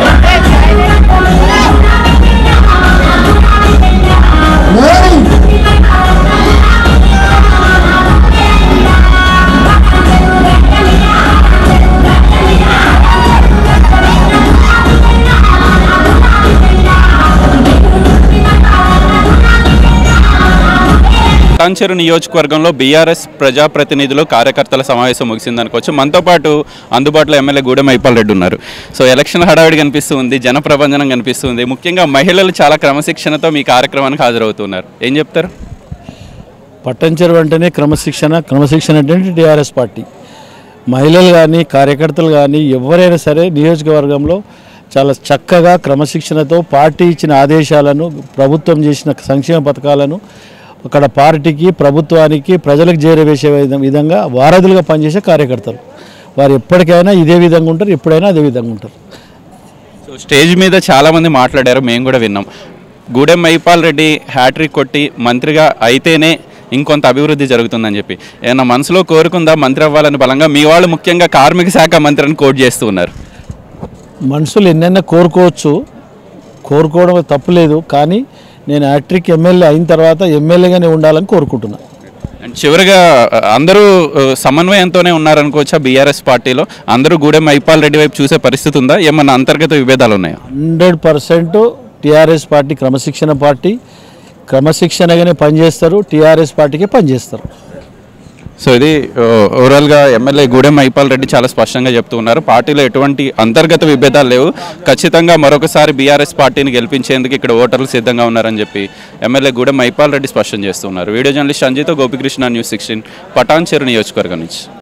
టాంచెరు నియోజకవర్గంలో బీఆర్ఎస్ ప్రజాప్రతినిధులు కార్యకర్తల సమావేశం ముగిసిందనుకోవచ్చు మనతో పాటు అందుబాటులో ఎమ్మెల్యే గూడెం మైపాల్ రెడ్డి ఉన్నారు సో ఎలక్షన్ హడావిడి కనిపిస్తుంది జన ప్రభంజనం కనిపిస్తుంది ముఖ్యంగా మహిళలు చాలా క్రమశిక్షణతో మీ కార్యక్రమానికి హాజరవుతున్నారు ఏం చెప్తారు పట్టంచెరు వెంటనే క్రమశిక్షణ క్రమశిక్షణ అంటే టీఆర్ఎస్ పార్టీ మహిళలు కానీ కార్యకర్తలు కానీ ఎవరైనా సరే నియోజకవర్గంలో చాలా చక్కగా క్రమశిక్షణతో పార్టీ ఇచ్చిన ఆదేశాలను ప్రభుత్వం చేసిన సంక్షేమ పథకాలను అక్కడ పార్టీకి ప్రభుత్వానికి ప్రజలకు చేరవేసే విధం- విధంగా వారధులుగా పనిచేసే కార్యకర్తలు వారు ఎప్పటికైనా ఇదే విధంగా ఉంటారు ఎప్పుడైనా అదే విధంగా ఉంటారు సో స్టేజ్ మీద చాలామంది మాట్లాడారు మేము కూడా విన్నాం గూడెం మైపాల్ రెడ్డి హ్యాట్రిక్ కొట్టి మంత్రిగా అయితేనే ఇంకొంత అభివృద్ధి జరుగుతుందని చెప్పి ఏమన్నా మనసులో కోరుకుందా మంత్రి అవ్వాలని బలంగా మీ వాళ్ళు ముఖ్యంగా కార్మిక శాఖ మంత్రిని కోట్ చేస్తూ ఉన్నారు మనుషులు ఎన్నెన్న కోరుకోవచ్చు కోరుకోవడం తప్పులేదు కానీ నేను హ్యాట్రిక్ ఎమ్మెల్యే అయిన తర్వాత ఎమ్మెల్యేగానే ఉండాలని కోరుకుంటున్నాను అండ్ చివరిగా ఆ, అందరూ ఆ, సమన్వయంతోనే ఉన్నారనుకోవచ్చా బీఆర్ఎస్ పార్టీలో అందరూ గూడెం మైపాల్ రెడ్డి వైపు చూసే పరిస్థితి ఉందా ఏమన్నా అంతర్గత విభేదాలు ఉన్నాయా హండ్రెడ్ పర్సెంట్ టీఆర్ఎస్ పార్టీ క్రమశిక్షణ పార్టీ క్రమశిక్షణగానే పనిచేస్తారు టీఆర్ఎస్ పార్టీకే పనిచేస్తారు సో ఇది ఆ, ఓవరాల్గా ఎమ్మెల్యే గూడెం మైపాల్ రెడ్డి చాలా స్పష్టంగా చెప్తూ ఉన్నారు పార్టీలో ఎటువంటి అంతర్గత విభేదాలు లేవు ఖచ్చితంగా మరొకసారి బీఆర్ఎస్ పార్టీని గెలిపించేందుకు ఇక్కడ ఓటర్లు సిద్ధంగా ఉన్నారని చెప్పి ఎమ్మెల్యే గూడెం మైపాల్ రెడ్డి స్పష్టం చేస్తున్నారు వీడియో జర్నలిస్ట్ సంజయ్తో Gopikrishna news sixteen Patancheru నియోజకవర్గం నుంచి